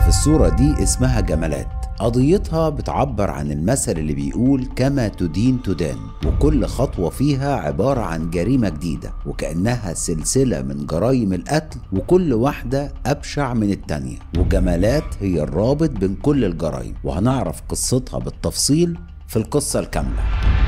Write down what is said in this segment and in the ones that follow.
الصورة دي اسمها جمالات قضيتها بتعبر عن المثل اللي بيقول كما تدين تدان وكل خطوة فيها عبارة عن جريمة جديدة وكأنها سلسلة من جرائم القتل وكل واحدة أبشع من التانية وجمالات هي الرابط بين كل الجرائم وهنعرف قصتها بالتفصيل في القصة الكاملة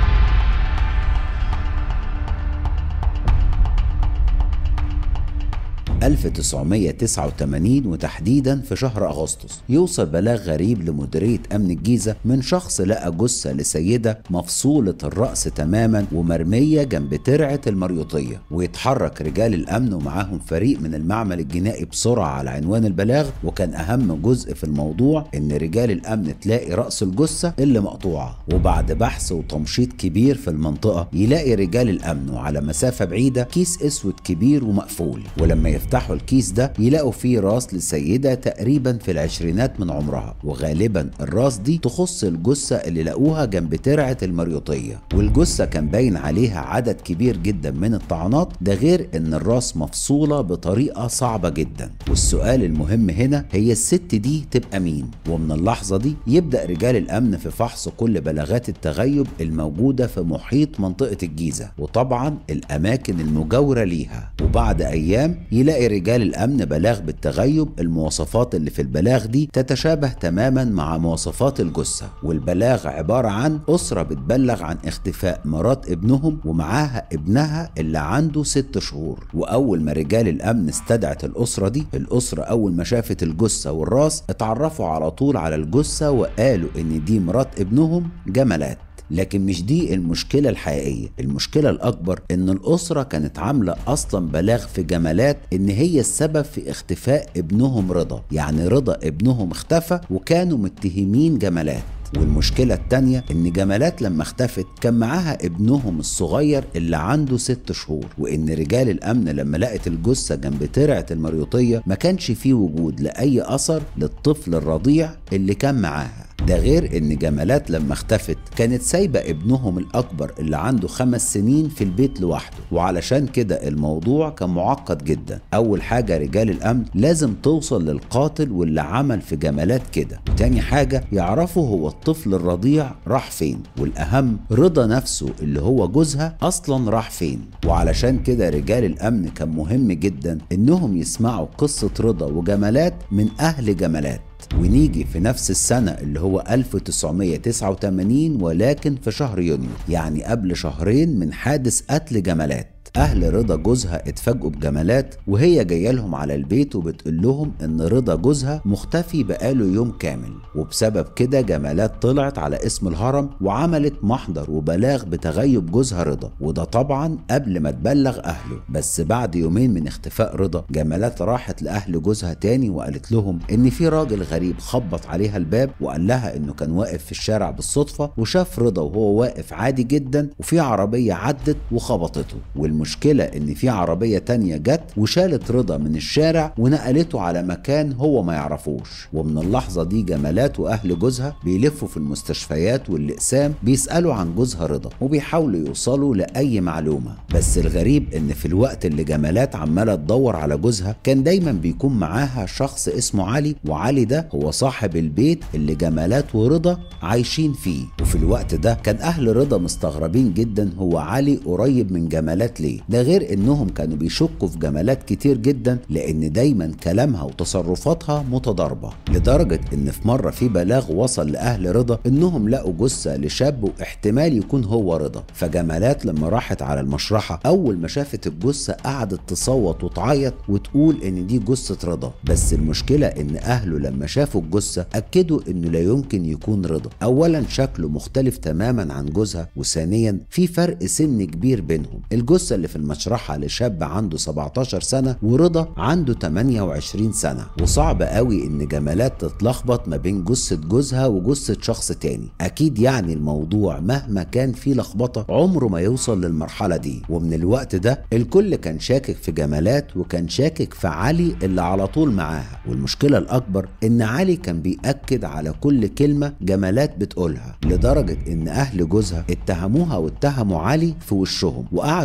1989 وتحديدا في شهر اغسطس يوصل بلاغ غريب لمديريه امن الجيزه من شخص لقى جثه لسيده مفصوله الراس تماما ومرميه جنب ترعه المريوطيه ويتحرك رجال الامن ومعاهم فريق من المعمل الجنائي بسرعه على عنوان البلاغ وكان اهم جزء في الموضوع ان رجال الامن تلاقي راس الجثه اللي مقطوعه وبعد بحث وتمشيط كبير في المنطقه يلاقي رجال الامن وعلى مسافه بعيده كيس اسود كبير ومقفول ولما يفتحوا الكيس ده يلاقوا فيه راس لسيدة تقريبا في العشرينات من عمرها وغالبا الراس دي تخص الجثة اللي لقوها جنب ترعة المريوطية والجثة كان باين عليها عدد كبير جدا من الطعنات ده غير ان الراس مفصولة بطريقة صعبة جدا والسؤال المهم هنا هي الست دي تبقى مين ومن اللحظة دي يبدأ رجال الأمن في فحص كل بلاغات التغيب الموجودة في محيط منطقة الجيزة وطبعا الأماكن المجاورة ليها وبعد أيام يلاقي رجال الأمن بلاغ بالتغيب المواصفات اللي في البلاغ دي تتشابه تماما مع مواصفات الجثة والبلاغ عبارة عن أسرة بتبلغ عن اختفاء مرات ابنهم ومعاها ابنها اللي عنده ست شهور وأول ما رجال الأمن استدعت الأسرة دي الأسرة أول ما شافت الجثة والراس اتعرفوا على طول على الجثة وقالوا إن دي مرات ابنهم جمالات لكن مش دي المشكلة الحقيقية المشكلة الأكبر إن الأسرة كانت عاملة أصلا بلاغ في جمالات إن هي السبب في اختفاء ابنهم رضا يعني رضا ابنهم اختفى وكانوا متهمين جمالات والمشكلة التانية إن جمالات لما اختفت كان معاها ابنهم الصغير اللي عنده ست شهور وإن رجال الأمن لما لقت الجثة جنب ترعة المريوطية ما كانش فيه وجود لأي أثر للطفل الرضيع اللي كان معاها ده غير ان جمالات لما اختفت كانت سايبه ابنهم الاكبر اللي عنده خمس سنين في البيت لوحده وعلشان كده الموضوع كان معقد جدا اول حاجه رجال الامن لازم توصل للقاتل واللي عمل في جمالات كده وتاني حاجه يعرفوا هو الطفل الرضيع راح فين والاهم رضا نفسه اللي هو جوزها اصلا راح فين وعلشان كده رجال الامن كان مهم جدا انهم يسمعوا قصه رضا وجمالات من اهل جمالات ونيجي في نفس السنة اللي هو 1989 ولكن في شهر يونيو يعني قبل شهرين من حادث قتل جمالات اهل رضا جوزها اتفاجئوا بجمالات وهي جايه لهم على البيت وبتقول لهم ان رضا جوزها مختفي بقاله يوم كامل وبسبب كده جمالات طلعت على اسم الهرم وعملت محضر وبلاغ بتغيب جوزها رضا وده طبعا قبل ما تبلغ اهله بس بعد يومين من اختفاء رضا جمالات راحت لاهل جوزها تاني وقالت لهم ان في راجل غريب خبط عليها الباب وقال لها انه كان واقف في الشارع بالصدفه وشاف رضا وهو واقف عادي جدا وفي عربيه عدت وخبطته والمشكلة إن في عربية تانية جت وشالت رضا من الشارع ونقلته على مكان هو ما يعرفوش ومن اللحظة دي جمالات وأهل جوزها بيلفوا في المستشفيات والأقسام بيسألوا عن جوزها رضا وبيحاولوا يوصلوا لأي معلومة بس الغريب إن في الوقت اللي جمالات عمالة تدور على جوزها كان دايما بيكون معاها شخص اسمه علي وعلي ده هو صاحب البيت اللي جمالات ورضا عايشين فيه وفي الوقت ده كان أهل رضا مستغربين جدا هو علي قريب من جمالات ليه ده غير انهم كانوا بيشكوا في جمالات كتير جدا لان دايما كلامها وتصرفاتها متضاربه لدرجه ان في مره في بلاغ وصل لاهل رضا انهم لقوا جثه لشاب واحتمال يكون هو رضا فجمالات لما راحت على المشرحه اول ما شافت الجثه قعدت تصوت وتعيط وتقول ان دي جثه رضا بس المشكله ان اهله لما شافوا الجثه اكدوا انه لا يمكن يكون رضا اولا شكله مختلف تماما عن جوزها وثانيا في فرق سن كبير بينهم الجثه اللي في المشرحة لشاب عنده 17 سنة ورضا عنده 28 سنة وصعب قوي ان جمالات تتلخبط ما بين جثة جوزها وجثة شخص تاني اكيد يعني الموضوع مهما كان فيه لخبطة عمره ما يوصل للمرحلة دي ومن الوقت ده الكل كان شاكك في جمالات وكان شاكك في علي اللي على طول معاها والمشكلة الاكبر ان علي كان بيأكد على كل كلمة جمالات بتقولها لدرجة ان اهل جوزها اتهموها واتهموا علي في وشهم وقعدوا يتكلموا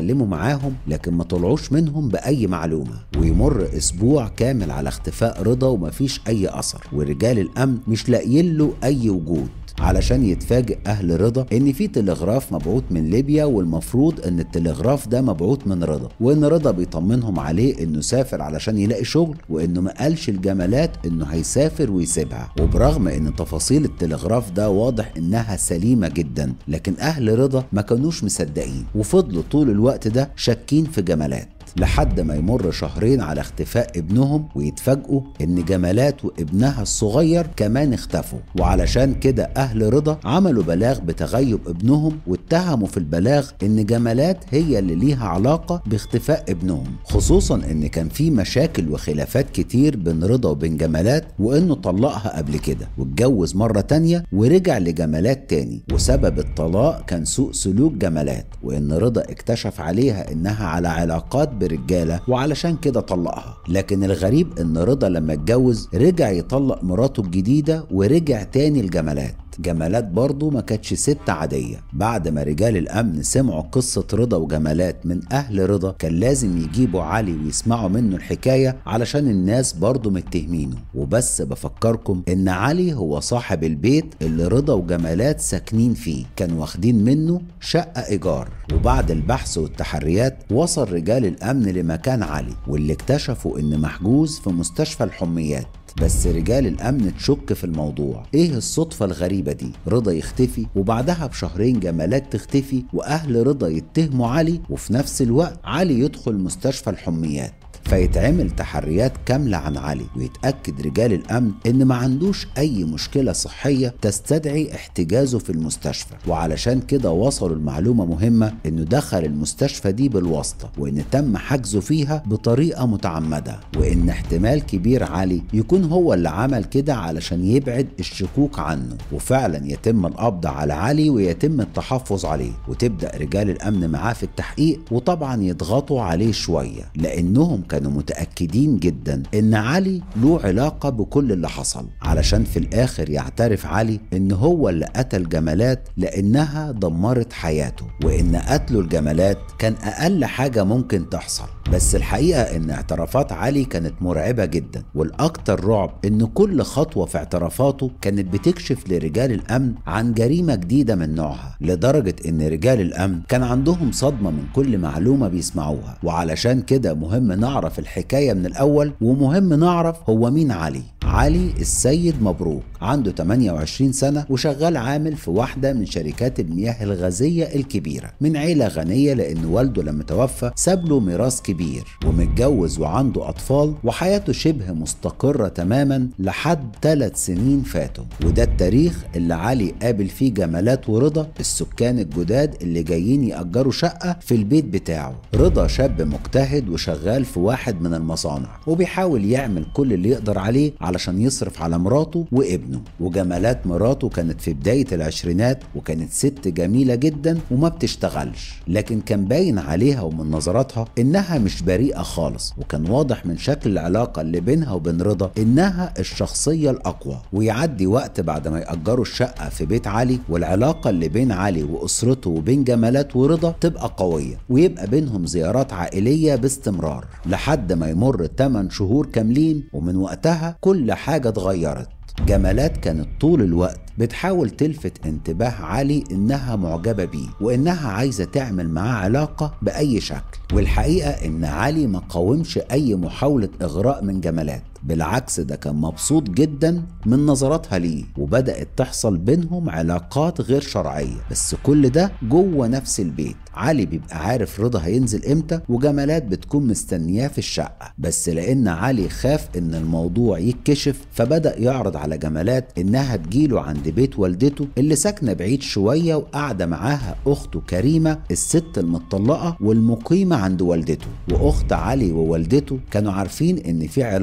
اتكلموا معاهم لكن ما طلعوش منهم بأي معلومة ويمر أسبوع كامل على اختفاء رضا ومفيش أي أثر ورجال الأمن مش لاقيين له أي وجود علشان يتفاجئ اهل رضا ان في تلغراف مبعوث من ليبيا والمفروض ان التلغراف ده مبعوث من رضا وان رضا بيطمنهم عليه انه سافر علشان يلاقي شغل وانه ما قالش الجمالات انه هيسافر ويسيبها وبرغم ان تفاصيل التلغراف ده واضح انها سليمه جدا لكن اهل رضا ما كانوش مصدقين وفضلوا طول الوقت ده شاكين في جمالات لحد ما يمر شهرين على اختفاء ابنهم ويتفاجئوا ان جمالات وابنها الصغير كمان اختفوا وعلشان كده اهل رضا عملوا بلاغ بتغيب ابنهم واتهموا في البلاغ ان جمالات هي اللي ليها علاقة باختفاء ابنهم خصوصا ان كان في مشاكل وخلافات كتير بين رضا وبين جمالات وانه طلقها قبل كده واتجوز مرة تانية ورجع لجمالات تاني وسبب الطلاق كان سوء سلوك جمالات وان رضا اكتشف عليها انها على علاقات برجاله وعلشان كده طلقها لكن الغريب ان رضا لما اتجوز رجع يطلق مراته الجديده ورجع تاني لجمالات جمالات برضه ما كانتش ست عادية بعد ما رجال الأمن سمعوا قصة رضا وجمالات من أهل رضا كان لازم يجيبوا علي ويسمعوا منه الحكاية علشان الناس برضه متهمينه وبس بفكركم إن علي هو صاحب البيت اللي رضا وجمالات ساكنين فيه كانوا واخدين منه شقة إيجار وبعد البحث والتحريات وصل رجال الأمن لمكان علي واللي اكتشفوا إن محجوز في مستشفى الحميات بس رجال الامن تشك في الموضوع ايه الصدفه الغريبه دي رضا يختفي وبعدها بشهرين جمالات تختفي واهل رضا يتهموا علي وفي نفس الوقت علي يدخل مستشفى الحميات فيتعمل تحريات كاملة عن علي ويتأكد رجال الأمن إن ما عندوش أي مشكلة صحية تستدعي احتجازه في المستشفى وعلشان كده وصلوا المعلومة مهمة إنه دخل المستشفى دي بالواسطة وإن تم حجزه فيها بطريقة متعمدة وإن احتمال كبير علي يكون هو اللي عمل كده علشان يبعد الشكوك عنه وفعلا يتم القبض على علي ويتم التحفظ عليه وتبدأ رجال الأمن معاه في التحقيق وطبعا يضغطوا عليه شوية لأنهم كانوا متأكدين جدا إن علي له علاقة بكل اللي حصل علشان في الآخر يعترف علي إن هو اللي قتل جمالات لأنها دمرت حياته وإن قتله الجمالات كان أقل حاجة ممكن تحصل بس الحقيقة إن اعترافات علي كانت مرعبة جدا والأكتر رعب إن كل خطوة في اعترافاته كانت بتكشف لرجال الأمن عن جريمة جديدة من نوعها لدرجة إن رجال الأمن كان عندهم صدمة من كل معلومة بيسمعوها وعلشان كده مهم نعرف الحكاية من الأول ومهم نعرف هو مين علي علي السيد مبروك عنده 28 سنة وشغال عامل في واحدة من شركات المياه الغازية الكبيرة من عيلة غنية لأن والده لما توفى ساب له ميراث كبير ومتجوز وعنده أطفال وحياته شبه مستقرة تماما لحد ثلاث سنين فاتوا وده التاريخ اللي علي قابل فيه جمالات ورضا السكان الجداد اللي جايين يأجروا شقة في البيت بتاعه رضا شاب مجتهد وشغال في واحد من المصانع وبيحاول يعمل كل اللي يقدر عليه علشان يصرف على مراته وابنه وجمالات مراته كانت في بداية العشرينات وكانت ست جميلة جدا وما بتشتغلش لكن كان باين عليها ومن نظراتها انها مش بريئة خالص وكان واضح من شكل العلاقة اللي بينها وبين رضا انها الشخصية الاقوى ويعدي وقت بعد ما يأجروا الشقة في بيت علي والعلاقة اللي بين علي واسرته وبين جمالات ورضا تبقى قوية ويبقى بينهم زيارات عائلية باستمرار لحد ما يمر 8 شهور كاملين ومن وقتها كل حاجة اتغيرت جمالات كانت طول الوقت بتحاول تلفت انتباه علي انها معجبة بيه وانها عايزة تعمل معاه علاقة بأي شكل والحقيقة ان علي ما قاومش اي محاولة اغراء من جمالات بالعكس ده كان مبسوط جدا من نظراتها ليه وبدأت تحصل بينهم علاقات غير شرعية بس كل ده جوه نفس البيت علي بيبقى عارف رضا هينزل امتى وجمالات بتكون مستنياه في الشقة بس لان علي خاف ان الموضوع يتكشف فبدأ يعرض على جمالات انها تجيله عند بيت والدته اللي ساكنة بعيد شوية وقاعدة معاها اخته كريمة الست المطلقة والمقيمة عند والدته واخت علي ووالدته كانوا عارفين ان في علاقة غير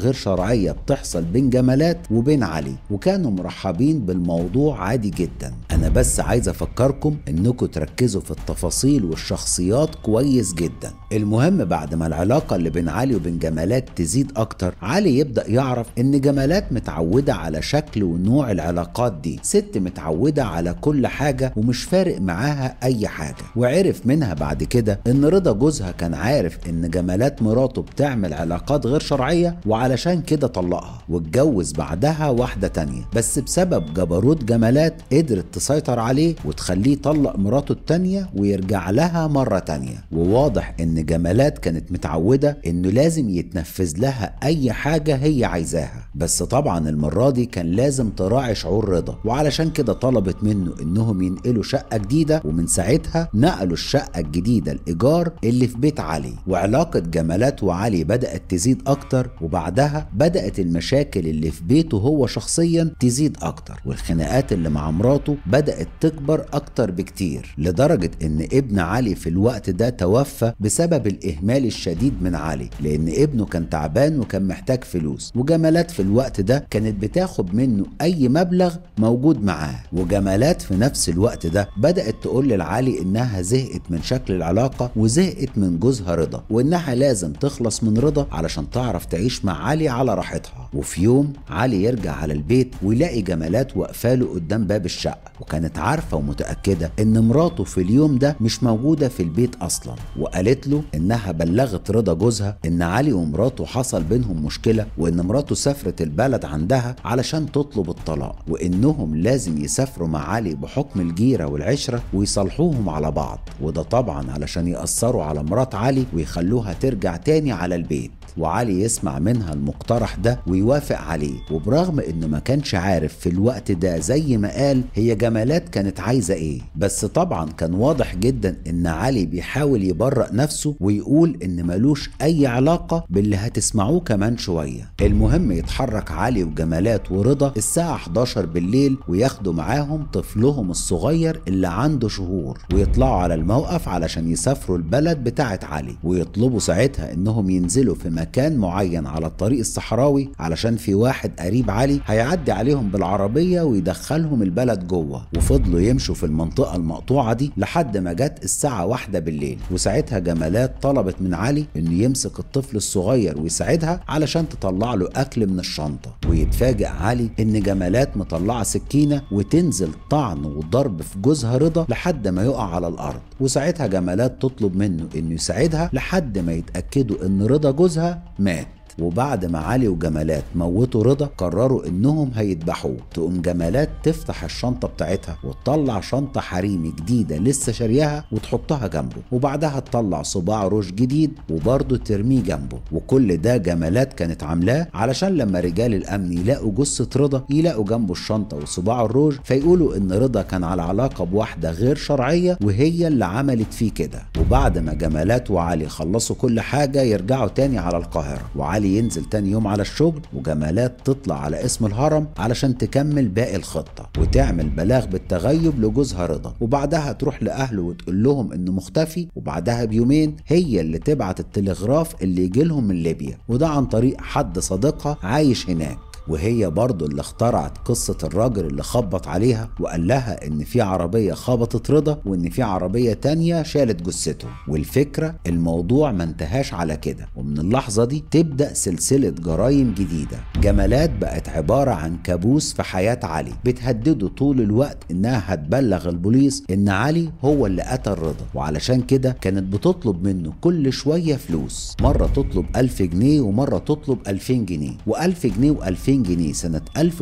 غير شرعية بتحصل بين جمالات وبين علي وكانوا مرحبين بالموضوع عادي جدا انا بس عايز افكركم انكم تركزوا في التفاصيل والشخصيات كويس جدا المهم بعد ما العلاقة اللي بين علي وبين جمالات تزيد اكتر علي يبدأ يعرف ان جمالات متعودة على شكل ونوع العلاقات دي ست متعودة على كل حاجة ومش فارق معاها اي حاجة وعرف منها بعد كده ان رضا جوزها كان عارف ان جمالات مراته بتعمل علاقات غير شرعية وعلشان كده طلقها واتجوز بعدها واحدة تانية بس بسبب جبروت جمالات قدرت تسيطر عليه وتخليه يطلق مراته التانية ويرجع لها مرة تانية وواضح ان جمالات كانت متعودة انه لازم يتنفذ لها اي حاجة هي عايزاها بس طبعا المرة دي كان لازم تراعي شعور رضا وعلشان كده طلبت منه انهم ينقلوا شقة جديدة ومن ساعتها نقلوا الشقة الجديدة الإيجار اللي في بيت علي وعلاقة جمالات وعلي بدأت تزيد أكتر وبعدها بدأت المشاكل اللي في بيته هو شخصيا تزيد أكتر والخناقات اللي مع مراته بدأت تكبر أكتر بكتير لدرجة إن ابن علي في الوقت ده توفى بسبب الإهمال الشديد من علي لأن ابنه كان تعبان وكان محتاج فلوس وجمالات في الوقت ده كانت بتاخد منه أي مبلغ موجود معاه وجمالات في نفس الوقت ده بدأت تقول لعلي إنها زهقت من شكل العلاقة وزهقت من جوزها رضا وإنها لازم تخلص من رضا علشان تعرف تعيش مع علي على راحتها وفي يوم علي يرجع على البيت ويلاقي جمالات واقفاله قدام باب الشقة وكانت عارفة ومتأكدة إن مراته في اليوم ده مش موجودة في البيت أصلا وقالت له إنها بلغت رضا جوزها إن علي ومراته حصل بينهم مشكلة وإن مراته سافرت البلد عندها علشان تطلب الطلاق وإنهم لازم يسافروا مع علي بحكم الجيرة والعشرة ويصالحوهم على بعض وده طبعا علشان يأثروا على مرات علي ويخلوها ترجع تاني على البيت وعلي يسمع منها المقترح ده ويوافق عليه وبرغم انه ما كانش عارف في الوقت ده زي ما قال هي جمالات كانت عايزه ايه بس طبعا كان واضح جدا ان علي بيحاول يبرأ نفسه ويقول ان ملوش اي علاقه باللي هتسمعوه كمان شويه المهم يتحرك علي وجمالات ورضا الساعه 11 بالليل وياخدوا معاهم طفلهم الصغير اللي عنده شهور ويطلعوا على الموقف علشان يسافروا البلد بتاعت علي ويطلبوا ساعتها انهم ينزلوا في مكان معين على الطريق الصحراوي علشان في واحد قريب علي هيعدي عليهم بالعربية ويدخلهم البلد جوه وفضلوا يمشوا في المنطقة المقطوعة دي لحد ما جت الساعة واحدة بالليل وساعتها جمالات طلبت من علي انه يمسك الطفل الصغير ويساعدها علشان تطلع له اكل من الشنطة ويتفاجئ علي ان جمالات مطلعة سكينة وتنزل طعن وضرب في جوزها رضا لحد ما يقع على الارض وساعتها جمالات تطلب منه انه يساعدها لحد ما يتأكدوا ان رضا جوزها مات وبعد ما علي وجمالات موتوا رضا قرروا انهم هيذبحوه تقوم جمالات تفتح الشنطه بتاعتها وتطلع شنطه حريمي جديده لسه شارياها وتحطها جنبه وبعدها تطلع صباع روج جديد وبرضه ترميه جنبه وكل ده جمالات كانت عاملاه علشان لما رجال الامن يلاقوا جثه رضا يلاقوا جنبه الشنطه وصباع الروج فيقولوا ان رضا كان على علاقه بواحده غير شرعيه وهي اللي عملت فيه كده وبعد ما جمالات وعلي خلصوا كل حاجه يرجعوا تاني على القاهره وعلي ينزل تاني يوم على الشغل وجمالات تطلع على اسم الهرم علشان تكمل باقي الخطة وتعمل بلاغ بالتغيب لجوزها رضا وبعدها تروح لأهله وتقول لهم إنه مختفي وبعدها بيومين هي اللي تبعت التلغراف اللي يجي لهم من ليبيا وده عن طريق حد صديقها عايش هناك وهي برضه اللي اخترعت قصة الراجل اللي خبط عليها وقال لها ان في عربية خبطت رضا وان في عربية تانية شالت جثته والفكرة الموضوع ما انتهاش على كده ومن اللحظة دي تبدأ سلسلة جرائم جديدة جمالات بقت عبارة عن كابوس في حياة علي بتهدده طول الوقت انها هتبلغ البوليس ان علي هو اللي قتل رضا وعلشان كده كانت بتطلب منه كل شوية فلوس مرة تطلب ألف جنيه ومرة تطلب ألفين جنيه وألف جنيه وألفين جنيه سنة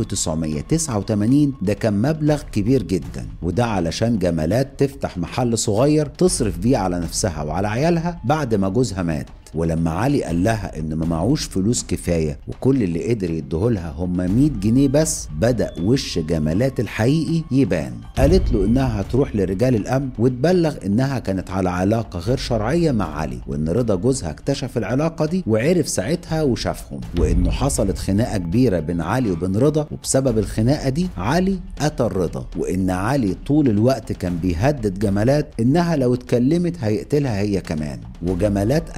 1989 ده كان مبلغ كبير جدا وده علشان جمالات تفتح محل صغير تصرف بيه على نفسها وعلى عيالها بعد ما جوزها مات ولما علي قال لها ان ما معهوش فلوس كفايه وكل اللي قدر يديهولها هم 100 جنيه بس بدا وش جمالات الحقيقي يبان قالت له انها هتروح لرجال الامن وتبلغ انها كانت على علاقه غير شرعيه مع علي وان رضا جوزها اكتشف العلاقه دي وعرف ساعتها وشافهم وانه حصلت خناقه كبيره بين علي وبين رضا وبسبب الخناقه دي علي قتل رضا وان علي طول الوقت كان بيهدد جمالات انها لو اتكلمت هيقتلها هي كمان وجمالات اكدت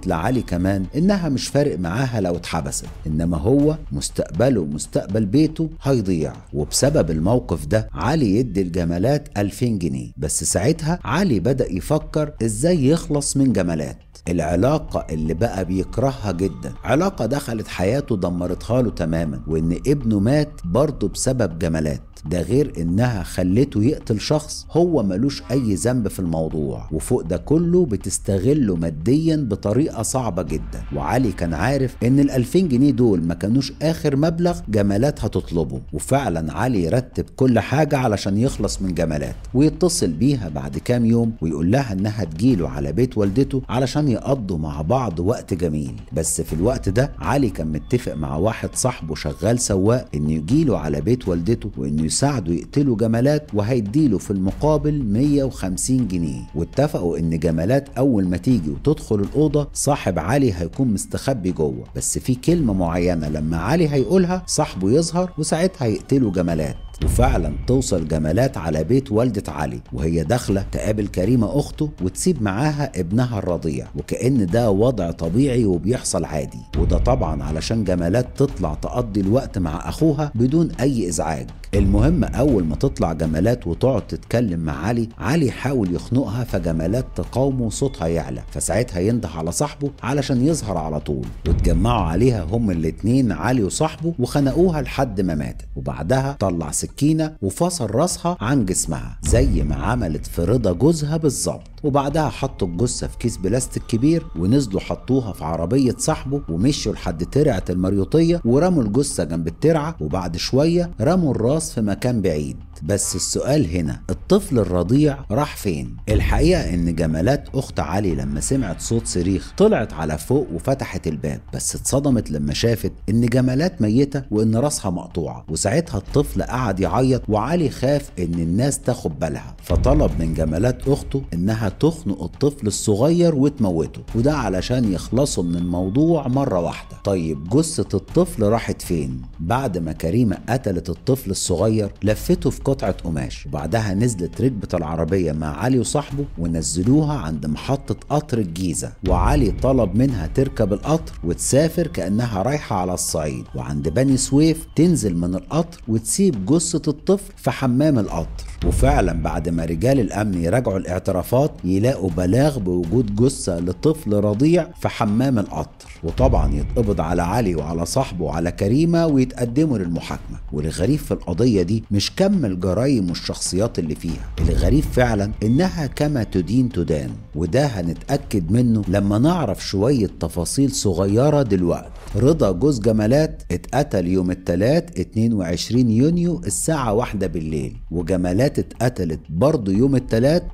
قالت لعلي كمان انها مش فارق معاها لو اتحبست انما هو مستقبله ومستقبل بيته هيضيع وبسبب الموقف ده علي يدي الجمالات 2000 جنيه بس ساعتها علي بدأ يفكر ازاي يخلص من جمالات العلاقة اللي بقى بيكرهها جدا علاقة دخلت حياته دمرتها له تماما وان ابنه مات برضه بسبب جمالات ده غير انها خلته يقتل شخص هو ملوش اي ذنب في الموضوع وفوق ده كله بتستغله ماديا بطريقة صعبة جدا وعلي كان عارف ان ال 2000 جنيه دول ما كانوش اخر مبلغ جمالات هتطلبه وفعلا علي رتب كل حاجة علشان يخلص من جمالات ويتصل بيها بعد كام يوم ويقول لها انها تجيله على بيت والدته علشان يقضوا مع بعض وقت جميل بس في الوقت ده علي كان متفق مع واحد صاحبه شغال سواق انه يجيله على بيت والدته وانه يساعده يقتلوا جمالات وهيديله في المقابل 150 جنيه واتفقوا ان جمالات اول ما تيجي وتدخل الاوضه صاحب علي هيكون مستخبي جوه بس في كلمه معينه لما علي هيقولها صاحبه يظهر وساعتها يقتلوا جمالات وفعلا توصل جمالات على بيت والدة علي وهي داخلة تقابل كريمة أخته وتسيب معاها ابنها الرضيع وكأن ده وضع طبيعي وبيحصل عادي وده طبعا علشان جمالات تطلع تقضي الوقت مع أخوها بدون أي إزعاج المهم أول ما تطلع جمالات وتقعد تتكلم مع علي علي يحاول يخنقها فجمالات تقاومه وصوتها يعلى فساعتها ينده على صاحبه علشان يظهر على طول واتجمعوا عليها هما الاتنين علي وصاحبه وخنقوها لحد ما ماتت وبعدها طلع سكينة وفصل راسها عن جسمها زي ما عملت في رضا جوزها بالظبط وبعدها حطوا الجثة في كيس بلاستيك كبير ونزلوا حطوها في عربية صاحبه ومشوا لحد ترعة المريوطية ورموا الجثة جنب الترعة وبعد شوية رموا الراس في مكان بعيد بس السؤال هنا الطفل الرضيع راح فين الحقيقة ان جمالات اخت علي لما سمعت صوت صريخ طلعت على فوق وفتحت الباب بس اتصدمت لما شافت ان جمالات ميتة وان راسها مقطوعة وساعتها الطفل قعد يعيط وعلي خاف ان الناس تاخد بالها فطلب من جمالات اخته انها تخنق الطفل الصغير وتموته وده علشان يخلصوا من الموضوع مرة واحدة طيب جثة الطفل راحت فين بعد ما كريمة قتلت الطفل الصغير لفته في قطعة قماش وبعدها نزلت ركبة العربية مع علي وصاحبه ونزلوها عند محطة قطر الجيزة وعلي طلب منها تركب القطر وتسافر كأنها رايحة على الصعيد وعند بني سويف تنزل من القطر وتسيب جثة الطفل في حمام القطر وفعلا بعد ما رجال الامن يراجعوا الاعترافات يلاقوا بلاغ بوجود جثه لطفل رضيع في حمام القطر وطبعا يتقبض على علي وعلى صاحبه وعلى كريمه ويتقدموا للمحاكمه والغريب في القضيه دي مش كم الجرايم والشخصيات اللي فيها الغريب فعلا انها كما تدين تدان وده هنتاكد منه لما نعرف شويه تفاصيل صغيره دلوقتي رضا جوز جمالات اتقتل يوم الثلاث 22 يونيو الساعة واحدة بالليل وجمالات اتقتلت برضه يوم الثلاث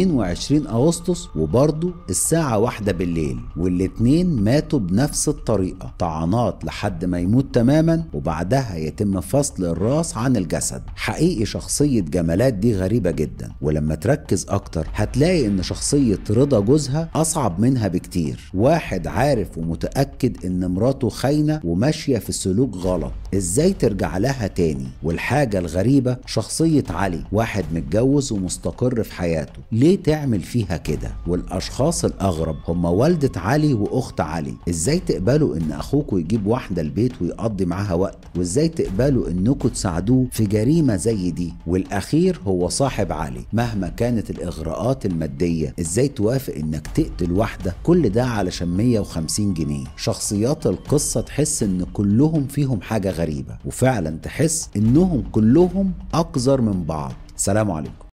22 أغسطس وبرضه الساعة واحدة بالليل والاتنين ماتوا بنفس الطريقة طعنات لحد ما يموت تماما وبعدها يتم فصل الراس عن الجسد حقيقي شخصية جمالات دي غريبة جدا ولما تركز أكتر هتلاقي إن شخصية رضا جوزها أصعب منها بكتير واحد عارف ومتأكد إن مراته خاينة وماشية في سلوك غلط ازاي ترجع لها تاني والحاجة الغريبة شخصية علي واحد متجوز ومستقر في حياته ليه تعمل فيها كده والاشخاص الاغرب هم والدة علي واخت علي ازاي تقبلوا ان اخوكوا يجيب واحدة البيت ويقضي معاها وقت وازاي تقبلوا انكم تساعدوه في جريمة زي دي والاخير هو صاحب علي مهما كانت الاغراءات المادية ازاي توافق انك تقتل واحدة كل ده علشان 150 جنيه شخصيات القصة تحس ان كلهم فيهم حاجة غريبة وفعلا تحس انهم كلهم اقذر من بعض سلام عليكم